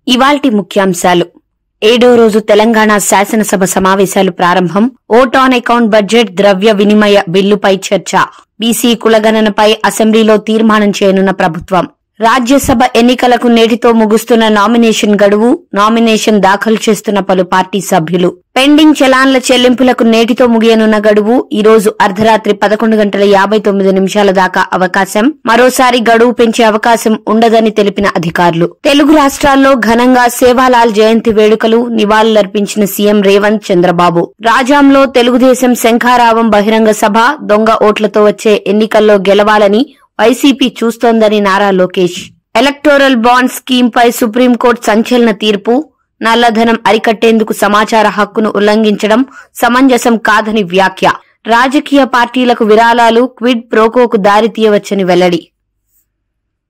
ఇవాల్టి ముఖ్యాంశాలు ఏడో రోజు తెలంగాణ శాసనసభ సమావేశాలు ప్రారంభం ఓట్ ఆన్ అకౌంట్ బడ్జెట్ ద్రవ్య వినిమయ బిల్లుపై చర్చ బీసీ కులగణనపై అసెంబ్లీలో తీర్మానం చేయనున్న ప్రభుత్వం రాజ్యసభ ఎన్నికలకు నేటితో ముగుస్తున్న నామినేషన్ గడువు నామినేషన్ దాఖలు చేస్తున్న పలు పార్టీ సభ్యులు పెండింగ్ చలాన్ల చెల్లింపులకు నేటితో ముగియనున్న గడువు ఈ రోజు అర్ధరాత్రి పదకొండు గంటల యాభై తొమ్మిది నిమిషాల దాకా అవకాశం మరోసారి గడువు పెంచే అవకాశం ఉండదని తెలిపిన అధికారులు తెలుగు రాష్ట్రాల్లో ఘనంగా సేవాలాల్ జయంతి వేడుకలు నివాళులర్పించిన సీఎం రేవంత్ చంద్రబాబు రాజాంలో తెలుగుదేశం శంఖారావం బహిరంగ సభ దొంగ ఓట్లతో వచ్చే ఎన్నికల్లో గెలవాలని వైసీపీ చూస్తోందని Nara Lokesh electoral bond scheme పై సుప్రీంకోర్టు సంచలన తీర్పు నల్లధనం అరికట్టేందుకు సమాచార హక్కును ఉల్లంఘించడం సమంజసం కాదని వ్యాఖ్య రాజకీయ పార్టీలకు విరాళాలు క్విడ్ ప్రోకోకు దారితీయవచ్చని వెల్లడి